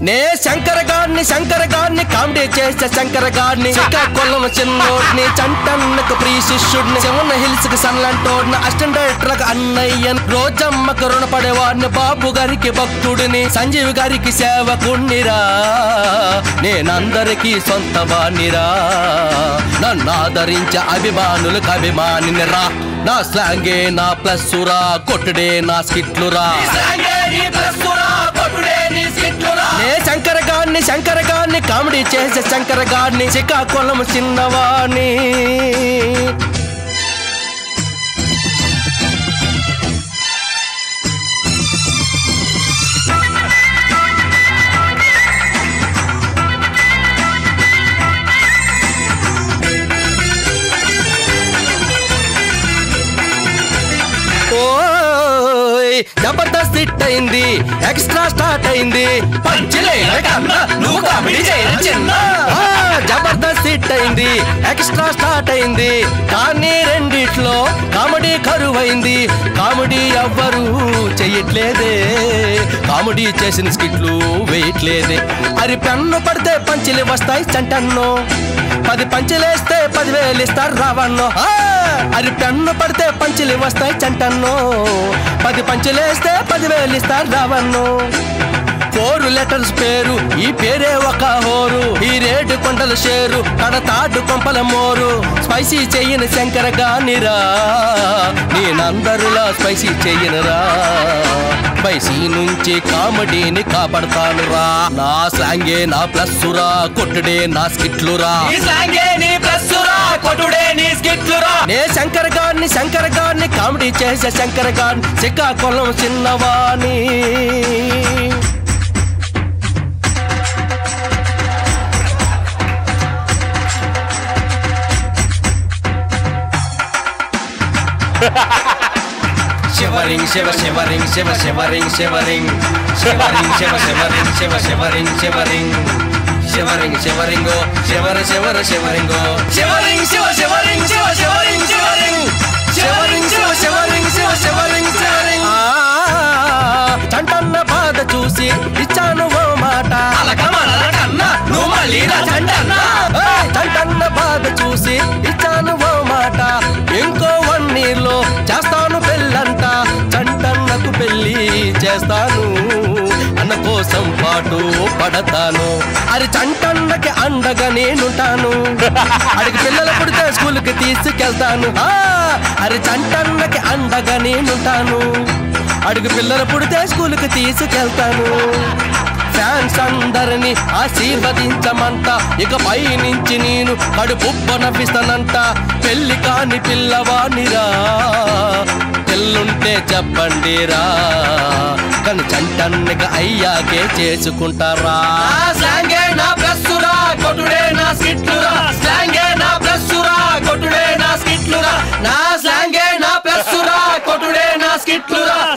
నే శంకర గారిని శంకర గారిని కామెడీ చేసే శంకర గారిని శ్రీకాకుళం చిన్నోడిని చంటన్నకు ప్రియ శిష్యుడిని శివన్న హిల్స్ కి సన్లంటోడిని అసిస్టెంట్ డైరెక్టర్ అన్నయ్యన్ రోజమ్మకు రుణపడేవాడిని బాబు గారికి భక్తుడిని సంజీవ్ గారికి సేవకుణ్ణిరా నేనందరికీ సొంత వాణిరా నన్ను ఆదరించే అభిమానులకు అభిమానిని రా నా స్లాంగే నా ప్లస్సురా కొట్టుడే నా స్కిట్లురా నే శంకర గారిని శంకర గారిని కామెడీ చేసే శంకర గారిని శ్రీకాకుళం చిన్నవాణి ఓయ్ జబర్దస్త్ హిట్ అయింది ఎక్స్ట్రా స్టార్ట్ అయింది పంచలేన కన్నా నువ్వు కామెడీ చేయను చిన్న ఆ, జబర్దస్త్ హిట్ అయింది ఎక్స్ట్రా స్టార్ట్ అయింది కానీ రెండిట్లో కామెడీ కరువైంది కామెడీ ఎవ్వరు చెయ్యట్లేదే కామెడీ చేసిన స్కిట్లు వేయట్లేదే అరి పెన్ను పడితే పంచిలి వస్తాయి చంటన్ను పది పంచులేస్తే పదివేలు ఇస్తారు రావన్నో ఆ! అరి పెన్ను పడితే పంచులు వస్తాయి చంటన్నో పది పంచులేస్తే పదివేలు ఇస్తారు రావన్నో ఫోర్ లెటర్స్ పేరు ఈ పేరే ఒక హోరు ఈ రేటు కొండల షేరు కడతాడు కొంపల మోరు స్పైసీ చెయ్యని శంకర గానిరా నేనందరిలా స్పైసీ చెయ్యనురా స్పైసీ నుంచి కామెడీని కాపాడతానురా నా స్లాంగే నా ప్లస్సురా కొట్టుడే నా స్కిట్లురా నే శంకర్ గారిని శంకర్ గారిని కామెడీ చేసే శంకర్ గారిని శ్రీకాకుళం చిన్నవాణి శివరింగ్ శివ శివరింగ్ శివ శివరింగ్ శివరింగ్ శివరింగ్ శివ శివరింగ్ శివ శివరింగ్ శివరింగ్ శివరింగ్ శివరింగో శివర శివర శివరింగో శివరింగ్ శివ శివరింగ్ శివ శివరింగ్ శివరింగ్ శివరింగ్ శివ శివరింగ్ శివ శివరింగ్ శివరింగ్ చంటన్న బాధ చూసి ఇచ్చాను ఓ మాట ఏయ్, చంటన్న బాధ చూసి ఇచ్చాను ఓ మాట ఇంకో వన్ ఇయర్ లో చేస్తాను పెళ్ళంట చంటన్నకు పెళ్లి చేస్తాను అన్న కోసం పాటు పడతాను అది చంటన్నకి అండగా నేనుంటాను అడిగి పిల్లలు పుడితే స్కూల్ కి తీసుకెళ్తాను ఆ, అరి చంటన్నకి అండగా నేనుంటాను అడుగు పిల్లలు పుడితే స్కూల్ కి తీసుకెళ్తాను ఫ్యాన్స్ అందరిని ఆశీర్వదించమంట ఇక పై నుంచి నేను కడుపుబ్బ నవ్విస్తానంట పెళ్లి కాని పిల్లవానిరా పెళ్ళుంటే చెప్పండిరా కానీ చంటన్నగా అయ్యాకే చేసుకుంటారా స్లాంగే నా ప్లస్సురా కొట్టుడే నా స్కిట్లురా స్లాంగే నా ప్లస్సురా కొట్టుడే నా స్కిట్లురా నా స్లాంగే నా ప్లస్సురా కొట్టుడే నా స్కిట్లురా